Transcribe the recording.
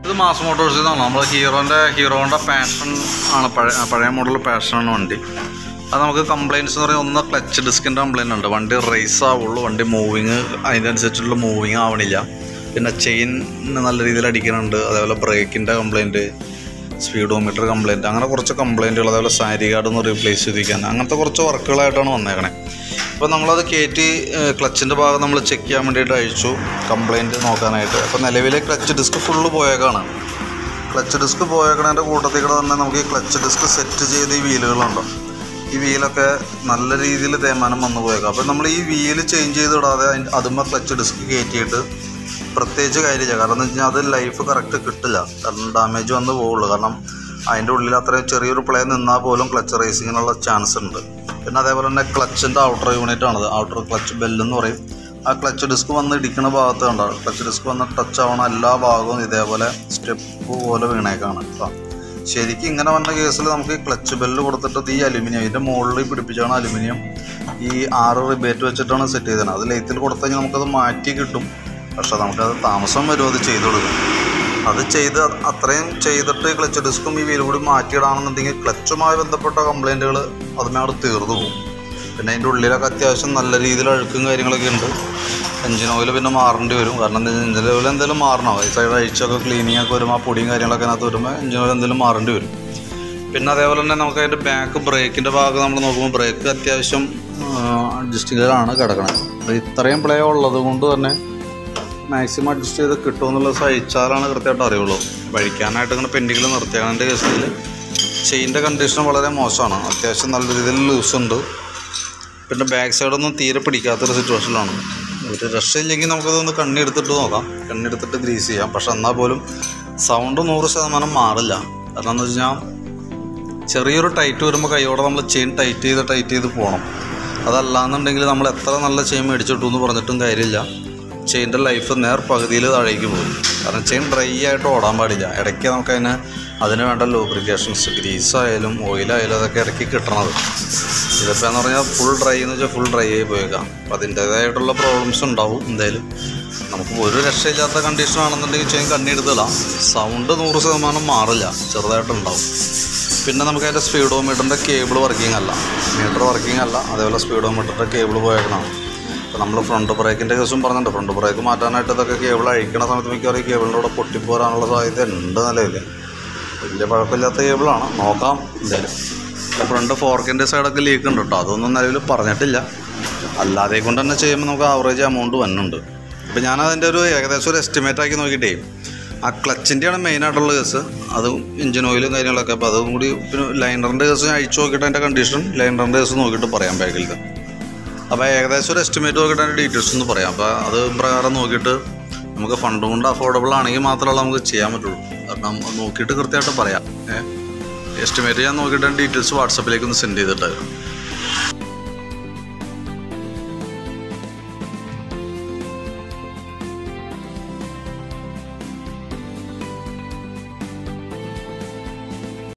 ഇത് മാസ് മോട്ടോഴ്സിൽ നിന്നാണ് നമ്മൾ ഹീറോൻ്റെ ഹീറോൻ്റെ പാഷൻ ആണ് പഴയ പഴയ മോഡൽ പാഷനാണ് വണ്ടി അത് നമുക്ക് കംപ്ലയിൻറ്റ്സ് എന്ന് പറയുന്നത് ഒന്ന് ക്ലച്ച് ഡിസ്കിൻ്റെ കംപ്ലയിൻ്റ് ഉണ്ട് വണ്ടി റേസ് ആവുള്ളൂ വണ്ടി മൂവിങ് അതിനനുസരിച്ചുള്ള മൂവിങ് ആവണില്ല പിന്നെ ചെയിൻ നല്ല രീതിയിൽ അടിക്കുന്നുണ്ട് അതേപോലെ ബ്രേക്കിൻ്റെ കംപ്ലയിൻറ്റ് സ്പീഡോമീറ്റർ കംപ്ലയിൻറ്റ് അങ്ങനെ കുറച്ച് കംപ്ലയിൻറ്റുകൾ അതേപോലെ സാരി കാർഡ് ഒന്ന് റീപ്ലേസ് ചെയ്തിരിക്കാൻ അങ്ങനത്തെ കുറച്ച് വർക്കുകളായിട്ടാണ് വന്നേക്കണേ അപ്പോൾ നമ്മളത് കയറ്റി ക്ലച്ചിൻ്റെ ഭാഗം നമ്മൾ ചെക്ക് ചെയ്യാൻ വേണ്ടിയിട്ട് അയച്ചു കംപ്ലയിൻറ്റ് നോക്കാനായിട്ട് അപ്പോൾ നിലവിലെ ക്ലച്ച് ഡിസ്ക് ഫുള്ള് പോയേക്കാണ് ക്ലച്ച് ഡിസ്ക് പോയേക്കണതിൻ്റെ കൂട്ടത്തിൽ കൂടെ തന്നെ നമുക്ക് ഈ ക്ലച്ച് ഡിസ്ക് സെറ്റ് ചെയ്ത ഈ വീലുകളുണ്ടോ ഈ വീലൊക്കെ നല്ല രീതിയിൽ തേമാനം വന്നു പോയേക്കാം അപ്പോൾ നമ്മൾ ഈ വീല് ചേഞ്ച് ചെയ്ത് വിടാതെ അതിൻ്റെ അതുമ്മ ക്ലച്ച് ഡിസ്ക് കയറ്റിയിട്ട് പ്രത്യേകിച്ച് കാര്യമില്ല കാരണം എന്ന് വെച്ചാൽ അത് ലൈഫ് കറക്റ്റ് കിട്ടില്ല കാരണം ഡാമേജ് വന്ന് പോവുള്ളൂ കാരണം അതിൻ്റെ ഉള്ളിൽ അത്രയും ചെറിയൊരു പ്ലേ നിന്നാൽ പോലും ക്ലച്ച് റേസിങ്ങിനുള്ള ചാൻസ് ഉണ്ട് പിന്നെ അതേപോലെ തന്നെ ക്ലച്ചിൻ്റെ ഔട്ടർ യൂണിറ്റ് ആണത് ഔട്ടർ ക്ലച്ച് ബെല്ലെന്ന് പറയും ആ ക്ലച്ച് ഡിസ്ക് വന്ന് ഇടിക്കുന്ന ഭാഗത്ത് കണ്ടോ ക്ലച്ച് ഡിസ്ക് വന്ന് ടച്ച് ആവണ എല്ലാ ഭാഗവും ഇതേപോലെ സ്റ്റെപ്പ് പോലെ വീണേക്കാണ് കേട്ടോ ശരിക്കും ഇങ്ങനെ വന്ന കേസിൽ നമുക്ക് ഈ ക്ലച്ച് ബെല്ല് കൊടുത്തിട്ട് ഈ അലുമിനിയം ഇതിൻ്റെ മുകളിൽ പിടിപ്പിച്ചാണ് അലുമിനിയം ഈ ആറ് റിബേറ്റ് വെച്ചിട്ടാണ് സെറ്റ് ചെയ്തത് അത് ലെയ്ത്തിൽ കൊടുത്തു കഴിഞ്ഞാൽ നമുക്കത് മാറ്റി കിട്ടും പക്ഷെ നമുക്കത് താമസം വരും അത് ചെയ്തു കൊടുക്കും അത് ചെയ്ത് അത്രയും ചെയ്തിട്ട് ക്ലച്ച് ഡിസ്കും ഈ വീലും കൂടി മാറ്റിയിടാണെന്നുണ്ടെങ്കിൽ ക്ലച്ചുമായി ബന്ധപ്പെട്ട കംപ്ലൈൻറ്റുകൾ അതുമേ അവിടെ തീർന്നു പോകും പിന്നെ അതിൻ്റെ ഉള്ളിലൊക്കെ അത്യാവശ്യം നല്ല രീതിയിൽ അഴുക്കും കാര്യങ്ങളൊക്കെ ഉണ്ട് എഞ്ചിൻ ഓയിൽ പിന്നെ മാറേണ്ടി വരും കാരണം എന്താ വെച്ചാൽ എഞ്ചിൻ ഓയിൽ എന്തെങ്കിലും മാറണം ഈ സൈഡ് അഴിച്ചൊക്കെ ക്ലീനിങ് ഒക്കെ വരുമ്പോൾ ആ പൊടിയും കാര്യങ്ങളൊക്കെ അതിനകത്ത് വരുമ്പോൾ എഞ്ചിൻ ഓയിൽ എന്തെങ്കിലും മാറേണ്ടി വരും പിന്നെ അതേപോലെ തന്നെ നമുക്ക് അതിൻ്റെ ബാക്ക് ബ്രേക്കിൻ്റെ ഭാഗം നമ്മൾ നോക്കുമ്പോൾ ബ്രേക്ക് അത്യാവശ്യം അഡ്ജസ്റ്റിങ്ങിലാണ് കിടക്കണത് അപ്പോൾ ഇത്രയും പ്ലേ ഉള്ളത് കൊണ്ട് തന്നെ മാക്സിമം അഡ്ജസ്റ്റ് ചെയ്ത് കിട്ടുമെന്നുള്ള സഹിച്ചാലാണ് കൃത്യമായിട്ട് അറിയുള്ളൂ വഴിക്കാനായിട്ട് ഇങ്ങനെ പെൻഡിങ്ങിൽ നിർത്തിയാൻ്റെ കേസിൽ ചെയിൻ്റെ കണ്ടീഷൻ വളരെ മോശമാണ് അത്യാവശ്യം നല്ല രീതിയിൽ ലൂസ് ഉണ്ട് പിന്നെ ബാക്ക് സൈഡൊന്നും തീരെ പിടിക്കാത്തൊരു സിറ്റുവേഷനിലാണ് ഒരു രക്ഷയില്ലെങ്കിൽ നമുക്കതൊന്ന് കണ്ണെടുത്തിട്ട് നോക്കാം കണ്ണെടുത്തിട്ട് ഗ്രീസ് ചെയ്യാം പക്ഷെ എന്നാൽ പോലും സൗണ്ട് നൂറ് ശതമാനം മാറില്ല കാരണം എന്ന് വെച്ചാൽ ചെറിയൊരു ടൈറ്റ് വരുമ്പോൾ കൈയോടെ നമ്മൾ ചെയിൻ ടൈറ്റ് ചെയ്ത് ടൈറ്റ് ചെയ്ത് പോകണം അതല്ലാന്നുണ്ടെങ്കിൽ നമ്മൾ എത്ര നല്ല ചെയിൻ മേടിച്ചിട്ടു എന്ന് പറഞ്ഞിട്ടും കാര്യമില്ല ചെയിൻ്റെ ലൈഫ് നേർ പകുതിയിൽ താഴേക്ക് പോകും കാരണം ചെയിൻ ഡ്രൈ ആയിട്ട് ഓടാൻ പാടില്ല ഇടയ്ക്ക് നമുക്കതിന് അതിന് വേണ്ട ലൂബ്രിക്കേഷൻസ് ഗ്രീസ് ആയാലും ഓയിലായാലും അതൊക്കെ ഇടയ്ക്ക് കിട്ടണത് ഇതിപ്പോൾ എന്ന് പറഞ്ഞാൽ ഫുൾ ഡ്രൈ എന്ന് വെച്ചാൽ ഫുൾ ഡ്രൈ ആയി പോയേക്കാം അപ്പോൾ അതിൻ്റേതായിട്ടുള്ള പ്രോബ്ലംസ് ഉണ്ടാവും എന്തായാലും നമുക്ക് ഒരു രക്ഷയില്ലാത്ത കണ്ടീഷൻ ആണെന്നുണ്ടെങ്കിൽ ചെയിൻ കണ്ണിയെടുത്തിടാം സൗണ്ട് നൂറ് ശതമാനം മാറില്ല ചെറുതായിട്ടുണ്ടാവും പിന്നെ നമുക്ക് അതിൻ്റെ സ്പീഡോമീറ്ററിൻ്റെ കേബിൾ വർക്കിംഗ് അല്ല മീറ്റർ വർക്കിംഗ് അല്ല അതേപോലെ സ്പീഡോമീറ്ററിൻ്റെ കേബിൾ പോയേക്കണം അപ്പോൾ നമ്മൾ ഫ്രണ്ട് ബ്രേക്കിൻ്റെ കേസും പറഞ്ഞിട്ടുണ്ട് ഫ്രണ്ട് ബ്രേക്ക് മാറ്റാനായിട്ട് ഇതൊക്കെ കേബിൾ അഴിക്കണ സമയത്ത് മിക്കവാറും ഈ കേബിളിൻ്റെ കൂടെ പൊട്ടിപ്പോരാനുള്ള സാധ്യത ഉണ്ട് നിലവിൽ വലിയ കുഴപ്പമില്ലാത്ത കേബിളാണ് നോക്കാം എന്തായാലും ഫ്രണ്ട് ഫോർക്കിൻ്റെ സൈഡൊക്കെ ലീക്ക് ഉണ്ട് കേട്ടോ അതൊന്നും നിലവിൽ പറഞ്ഞിട്ടില്ല അല്ലാതെ കൊണ്ട് തന്നെ ചെയ്യുമ്പോൾ നമുക്ക് ആവറേജ് എമൗണ്ട് വന്നുണ്ട് അപ്പോൾ ഞാൻ അതിൻ്റെ ഒരു ഏകദേശം ഒരു എസ്റ്റിമേറ്റ് ആക്കി നോക്കിയിട്ടേ ആ ക്ലച്ചിൻ്റെയാണ് മെയിനായിട്ടുള്ള കേസ് അതും എഞ്ചിൻ ഓയിലും കാര്യങ്ങളൊക്കെ അപ്പോൾ അതും കൂടി പിന്നെ ലൈനറിൻ്റെ കേസ് ഞാൻ അഴിച്ചു നോക്കിയിട്ട് അതിൻ്റെ കണ്ടീഷൻ ലൈനറിൻ്റെ കേസ് നോക്കിയിട്ട് പറയാം ബാക്കിലത്തെ അപ്പോൾ ഏകദേശം ഒരു എസ്റ്റിമേറ്റ് നോക്കിയിട്ട് അതിൻ്റെ ഡീറ്റെയിൽസ് ഒന്ന് പറയാം അപ്പോൾ അത് പ്രകാരം നോക്കിയിട്ട് നമുക്ക് ഫണ്ട് കൊണ്ട് അഫോർഡബിൾ ആണെങ്കിൽ മാത്രമേ നമുക്ക് ചെയ്യാൻ പറ്റുള്ളൂ കാരണം നോക്കിയിട്ട് കൃത്യമായിട്ട് പറയാം ഏഹ് എസ്റ്റിമേറ്റ് ഞാൻ നോക്കിയിട്ട് ഡീറ്റെയിൽസ് വാട്സപ്പിലേക്ക് ഒന്ന് സെൻഡ് ചെയ്തിട്ടായിരുന്നു